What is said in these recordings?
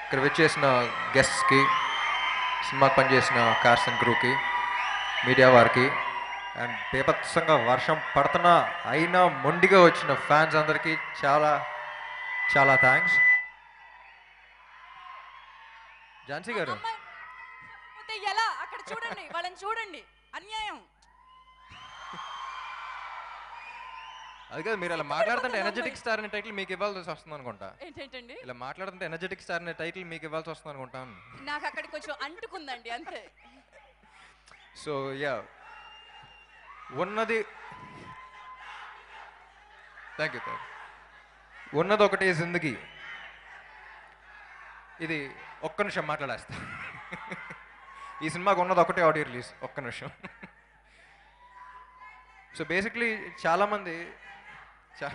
ఇక్కడ వచ్చేసిన గెస్ట్స్కి సినిమాకి పనిచేసిన కాస్ట్ అండ్ క్రూకి మీడియా వారికి అండ్ బేభత్సంగా వర్షం పడుతున్నా అయినా మొండిగా వచ్చిన ఫ్యాన్స్ అందరికీ చాలా చాలా థ్యాంక్స్ ఝాన్సీ గారు అమ్మాయి పోతే ఎలా అక్కడ చూడండి వాళ్ళని చూడండి అన్యాయం అది కాదు మీరు ఇలా మాట్లాడుతుంటే ఎనర్జెటిక్ స్టార్ అనే టైటిల్ మీకు ఇవ్వాల్సి వస్తుంది అనుకుంటా ఏంటంటండి ఇలా మాట్లాడుతుంటే ఎనర్జెటిక్ స్టార్ అనే టైటిల్ మీకు ఇవ్వాల్సి వస్తుంది అనుకుంటాను నాకు అక్కడ కొంచెం అంటుకుందండి అంతే సో యా ఉన్నది thank you thank Unnadi Okate జిందగీ ఇది ఒక్క నిమిషం మాట్లాడేస్తా ఈ సినిమాకి ఉన్నది ఒకటే ఆడియో రిలీజ్ ఒక్క నిమిషం సో బేసిక్లీ చాలామంది చా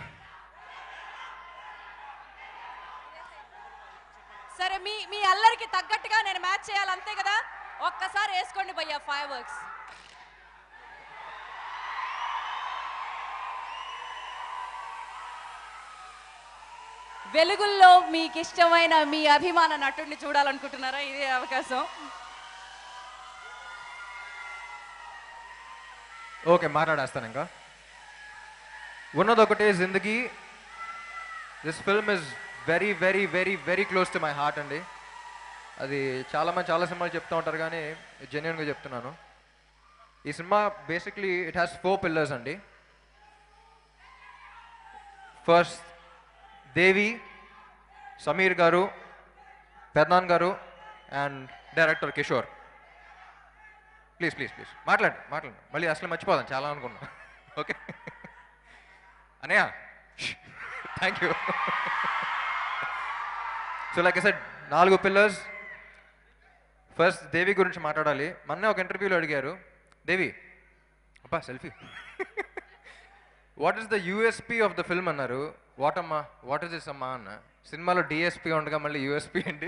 సరే మీ మీ అల్లరికి తగ్గట్టుగా నేను మ్యాచ్ చేయాలి అంతే కదా ఒక్కసారి వేసుకోండి భయ్యా ఫైవ్ వర్క్స్ వెలుగుల్లో మీకు ఇష్టమైన మీ అభిమాన నటుడిని చూడాలనుకుంటున్నారా ఇదే అవకాశం ఓకే మాట్లాడేస్తాను ఇంకా Unnadi Okate Zindagi this film is very very very very close to my heart అండి అది చాలామంది చాలా సినిమాలు చెప్తూ ఉంటారు కానీ జెన్యున్గా చెప్తున్నాను ఈ సినిమా basically it has four pillars అండి ఫస్ట్ దేవి సమీర్ గారు పెద్నాన్ గారు and director Kishore please please please మాట్లాడు మాట్లాడు మళ్ళీ అసలు మర్చిపోదాం చాలా అనుకున్నా ఓకే అనయ్య thank you so like sir నాలుగు పిల్లర్స్ ఫస్ట్ దేవి గురించి మాట్లాడాలి మొన్నే ఒక ఇంటర్వ్యూలో అడిగారు దేవి అబ్బా selfie what is the USP of the film అన్నారు వాట్ అమ్మా వాట్ ఇస్ దిస్ అమ్మా అన్న సినిమాలో డిఎస్పీ ఉండగా మళ్ళీ యూఎస్పీ ఏంటి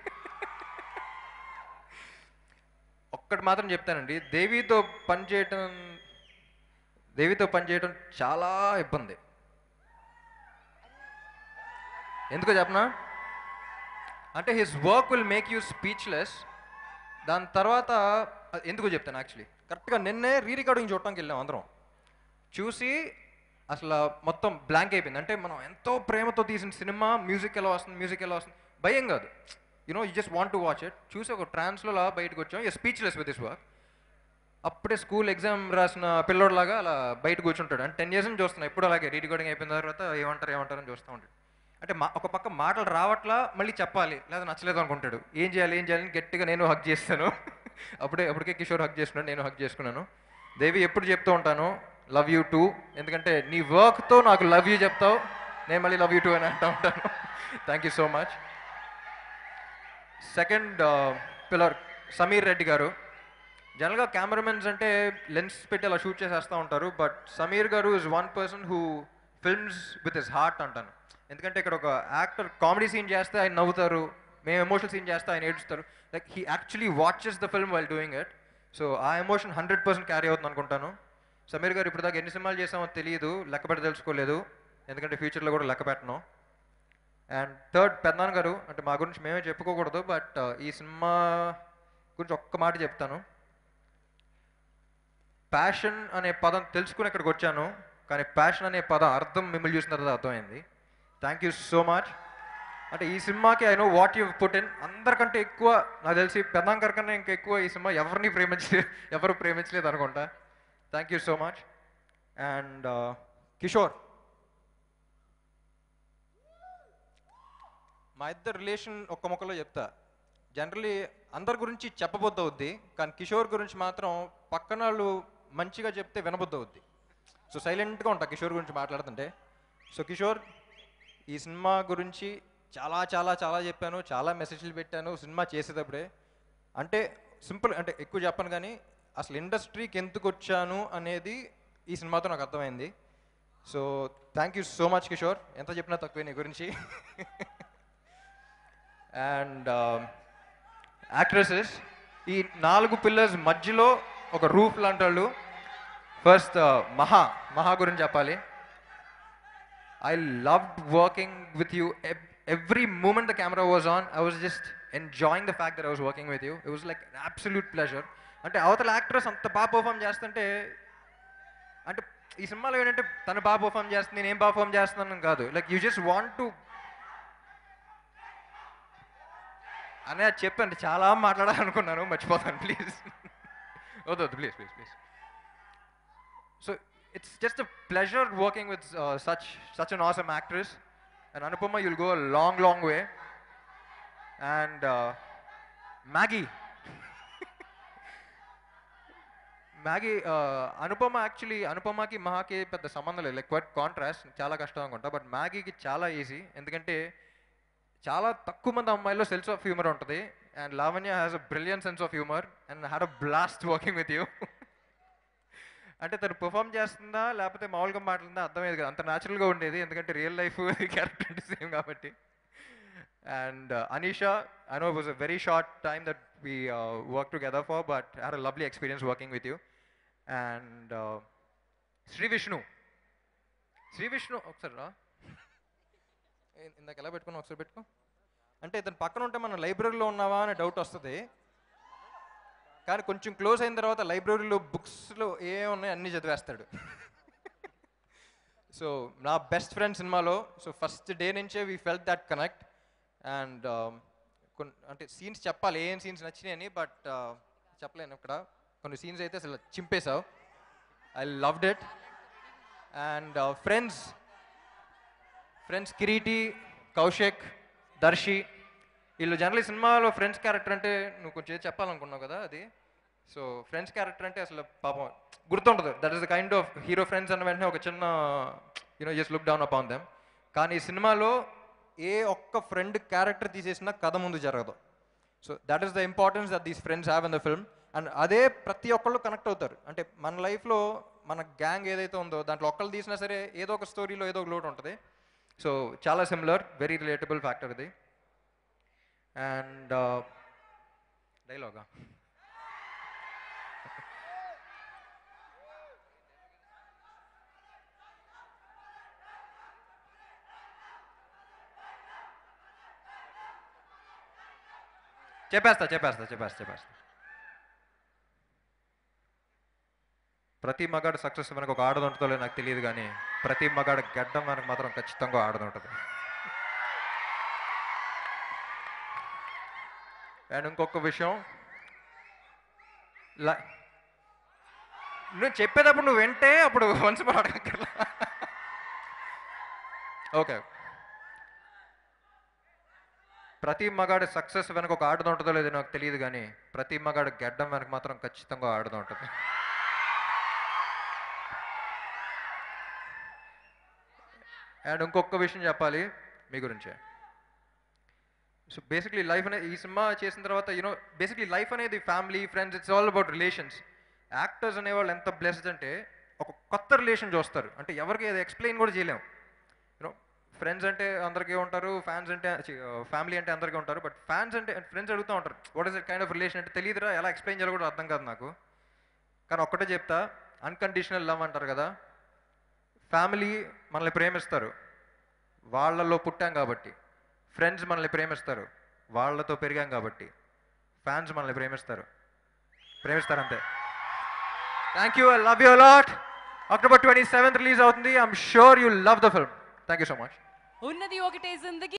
ఒక్కటి మాత్రం చెప్తానండి దేవితో పనిచేయటం దేవితో పనిచేయటం చాలా ఇబ్బంది ఎందుకో చెప్పనా అంటే his work will make you speechless దాని తర్వాత అది ఎందుకో చెప్తాను యాక్చువల్లీ కరెక్ట్గా నిన్నే రీ రికార్డింగ్ చూడటానికి వెళ్ళాం అందరం చూసి అసలు మొత్తం బ్లాంక్ అయిపోయింది అంటే మనం ఎంతో ప్రేమతో తీసిన సినిమా మ్యూజిక్ ఎలా వస్తుంది మ్యూజిక్ ఎలా వస్తుంది భయం కాదు you know you just want to watch it చూసి ఒక ట్రాన్స్లో అలా బయటకు వచ్చాం ఈ స్పీచ్లెస్ విత్ దిస్ వర్క్ అప్పుడే స్కూల్ ఎగ్జామ్ రాసిన పిల్లోడ్లాగా అలా బయట కూర్చుంటాడు అంటే టెన్ ఇయర్స్ నుంచి చూస్తున్నాను ఎప్పుడు అలాగే రీ రికార్డింగ్ అయిపోయిన తర్వాత ఏమంటారు ఏమంటారు అని చూస్తూ ఉంటాడు అంటే మా ఒక పక్క మాటలు రావట్లా మళ్ళీ చెప్పాలి లేదా నచ్చలేదు అనుకుంటాడు ఏం చేయాలి ఏం చేయాలి అని గట్టిగా నేను హక్ చేస్తాను అప్పుడే అప్పటికే కిషోర్ హక్ చేసుకున్నాను నేను హక్ చేసుకున్నాను దేవి ఎప్పుడు చెప్తూ ఉంటాను లవ్ యూ టూ ఎందుకంటే నీ వర్క్తో నాకు లవ్ యూ చెప్తావు నేను మళ్ళీ లవ్ యూ టూ అని అంటూ ఉంటాను thank you so much second pillar Sameer Reddy గారు జనరల్గా కెమెరామెన్స్ అంటే లెన్స్ పెట్టి అలా షూట్ చేసేస్తూ ఉంటారు బట్ సమీర్ గారు is one person who films with his heart అంటాను ఎందుకంటే ఇక్కడ ఒక యాక్టర్ కామెడీ సీన్ చేస్తే ఆయన నవ్వుతారు మేము ఎమోషనల్ సీన్ చేస్తే ఆయన ఏడుస్తారు like he actually watches the film while doing it so ఆ ఎమోషన్ హండ్రెడ్ పర్సెంట్ క్యారీ అవుతుంది అనుకుంటాను సమీర్ గారు ఇప్పుడు దాకా ఎన్ని సినిమాలు చేసామో తెలియదు లెక్కపెట్టి తెలుసుకోలేదు ఎందుకంటే ఫ్యూచర్లో కూడా లెక్క పెట్టను అండ్ థర్డ్ పెద్దనాన్న గారు అంటే మా గురించి మేమే చెప్పుకోకూడదు బట్ ఈ సినిమా గురించి ఒక్క మాట చెప్తాను ప్యాషన్ అనే పదం తెలుసుకుని ఇక్కడికి వచ్చాను కానీ ప్యాషన్ అనే పదం అర్థం మిమ్మల్ని చూసిన తర్వాత అర్థమైంది థ్యాంక్ యూ సో మచ్ అంటే ఈ సినిమాకి I know what you put in అందరికంటే ఎక్కువ నాకు తెలిసి పెద్దాంకర్ కన్నా ఇంకా ఎక్కువ ఈ సినిమా ఎవరిని ప్రేమించలేదు ఎవరు ప్రేమించలేదు అనుకుంటా thank you so much and Kishore మా ఇద్దరు రిలేషన్ ఒక్క ముక్కలో చెప్తా జనరలీ అందరి గురించి చెప్పబుద్ధి అవుద్ది కానీ కిషోర్ గురించి మాత్రం పక్కన వాళ్ళు మంచిగా చెప్తే వినబుద్ధి అవుద్ది సో సైలెంట్గా ఉంటా కిషోర్ గురించి మాట్లాడుతుంటే సో కిషోర్ ఈ సినిమా గురించి చాలా చాలా చాలా చెప్పాను చాలా మెసేజ్లు పెట్టాను సినిమా చేసేటప్పుడే అంటే సింపుల్ అంటే ఎక్కువ చెప్పను కానీ అసలు ఇండస్ట్రీకి ఎందుకు వచ్చాను అనేది ఈ సినిమాతో నాకు అర్థమైంది so thank you so much Kishore ఎంత చెప్పినా తక్కువే నీ గురించి అండ్ యాక్ట్రెసెస్ ఈ నాలుగు పిల్లర్స్ మధ్యలో ఒక రూఫ్ లాంటి వాళ్ళు ఫస్ట్ మహా మహా గురించి చెప్పాలి I love working with you every moment the camera was on, I was just enjoying the fact that I was working with you. It was like an absolute pleasure. అంటే అవతల actress అంత బాగా perform చేస్తుంటే అంటే ఈ సినిమాలో ఏంటంటే తను బాగా పర్ఫామ్ చేస్తుంది నేను ఏం పర్ఫామ్ చేస్తున్నాను కాదు like you just want to అనే అది చెప్పండి చాలా మాట్లాడాలనుకున్నాను మర్చిపోతాను ప్లీజ్ వద్దు వద్దు please please please so it's just a pleasure working with such such an awesome actress and Anupama you'll go long long way and Maggie Maggie Anupama actually అనుపమకి మహాకి పెద్ద సంబంధం లేదు లైక్ క్వైట్ కాంట్రాస్ట్ చాలా కష్టం అనుకుంటా బట్ మ్యాగీకి చాలా ఈజీ ఎందుకంటే చాలా తక్కువ మంది అమ్మాయిల్లో సెన్స్ ఆఫ్ హ్యూమర్ ఉంటుంది and Lavanya has a brilliant sense of humour and had a blast working with you అంటే తను పర్ఫామ్ చేస్తుందా లేకపోతే మామూలుగా మాట్లాడిందా అర్థమయ్యేది కదా అంత న్యాచురల్గా ఉండేది ఎందుకంటే రియల్ లైఫ్ క్యారెక్టర్ అంటే సేమ్ కాబట్టి and Anisha I know was a very short time that we work together for but had a lovely experience working with you and Sri Vishnu Sri Vishnu ఒకసారి రా ఇ- ఇందాక ఎలా పెట్టుకున్నా ఒకసారి పెట్టుకో అంటే ఇతను పక్కన ఉంటే మనం లైబ్రరీలో ఉన్నావా అనే డౌట్ వస్తుంది కానీ కొంచెం క్లోజ్ అయిన తర్వాత లైబ్రరీలో బుక్స్లో ఏ ఉన్నాయి అన్నీ చదివేస్తాడు సో నా బెస్ట్ ఫ్రెండ్ సినిమాలో సో ఫస్ట్ డే నుంచే we felt that connect and కొన్ని అంటే సీన్స్ చెప్పాలి ఏం సీన్స్ నచ్చినాయని బట్ చెప్పలేను ఇక్కడ కొన్ని సీన్స్ అయితే అసలు చింపేశావు I loved it and friends friends Kiriti Kaushik Darshi వీళ్ళు జనరల్ సినిమాలో ఫ్రెండ్స్ క్యారెక్టర్ అంటే నువ్వు కొంచెం ఏదో చెప్పాలనుకున్నావు కదా అది సో ఫ్రెండ్స్ క్యారెక్టర్ అంటే అసలు పాపం గుర్తుండదు that is the kind of hero friends అన్న వెంటనే ఒక చిన్న you know just look down upon them కానీ ఈ సినిమాలో ఏ ఒక్క ఫ్రెండ్ క్యారెక్టర్ తీసేసినా కథ ముందు జరగదు so that is the importance that these friends have in the film and అదే ప్రతి ఒక్కళ్ళు కనెక్ట్ అవుతారు అంటే మన లైఫ్లో మన గ్యాంగ్ ఏదైతే ఉందో దాంట్లో ఒక్కళ్ళు తీసినా సరే ఏదో ఒక స్టోరీలో ఏదో ఒక లోటు ఉంటుంది సో చాలా సిమిలర్ వెరీ రిలేటబుల్ ఫ్యాక్టర్ ఇది అండ్ డైలాగా చెప్పేస్తా చెప్పేస్తా చెప్పేస్తా చెప్పేస్తా ప్రతి మగాడు సక్సెస్ వెనక ఒక ఆడది ఉంటుందో లేదో నాకు తెలియదు కానీ ప్రతి మగాడు గడ్డం వెనక మాత్రం ఖచ్చితంగా ఆడది ఉంటుంది అండ్ ఇంకొక విషయం ల- నువ్వు చెప్పేటప్పుడు నువ్వు వింటే అప్పుడు వన్స్ more అడగక్కర్లా ఓకే ప్రతి మగాడి సక్సెస్ వెనక ఒక ఆడది ఉంటుందో లేదో నాకు తెలియదు కానీ ప్రతి మగాడు గడ్డం వెనక మాత్రం ఖచ్చితంగా ఆడది ఉంటుంది అండ్ ఇంకొక విషయం చెప్పాలి మీ గురించే సో బేసిక్లీ లైఫ్ అనేది ఈ సినిమా చేసిన తర్వాత యూనో బేసిక్లీ లైఫ్ అనేది family friends it's all about relations actors అనేవాళ్ళు ఎంత బ్లెస్డ్ అంటే ఒక కొత్త రిలేషన్ చూస్తారు అంటే ఎవరికి అది ఎక్స్ప్లెయిన్ కూడా చేయలేము యూనో ఫ్రెండ్స్ అంటే అందరికీ ఉంటారు ఫ్యాన్స్ అంటే ఫ్యామిలీ అంటే అందరికీ ఉంటారు బట్ ఫ్యాన్స్ అంటే ఫ్రెండ్స్ అడుగుతూ ఉంటారు what is it kind of relation అంటే తెలియదురా ఎలా ఎక్స్ప్లెయిన్ చేయాలో కూడా అర్థం కాదు నాకు కానీ ఒక్కటే చెప్తా అన్కండిషనల్ లవ్ అంటారు కదా ఫ్యామిలీ మనల్ని ప్రేమిస్తారు వాళ్ళలో పుట్టాం కాబట్టి ఫ్రెండ్స్ మనల్ని ప్రేమిస్తారు వాళ్ళతో పెరిగాం కాబట్టి ఫ్యాన్స్ మనల్ని ప్రేమిస్తారు ప్రేమిస్తారు అంతే thank you I love you lot October twenty seventh release అవుతుంది I'm sure you love the film thank you so much Unnadi Okate జిందగీ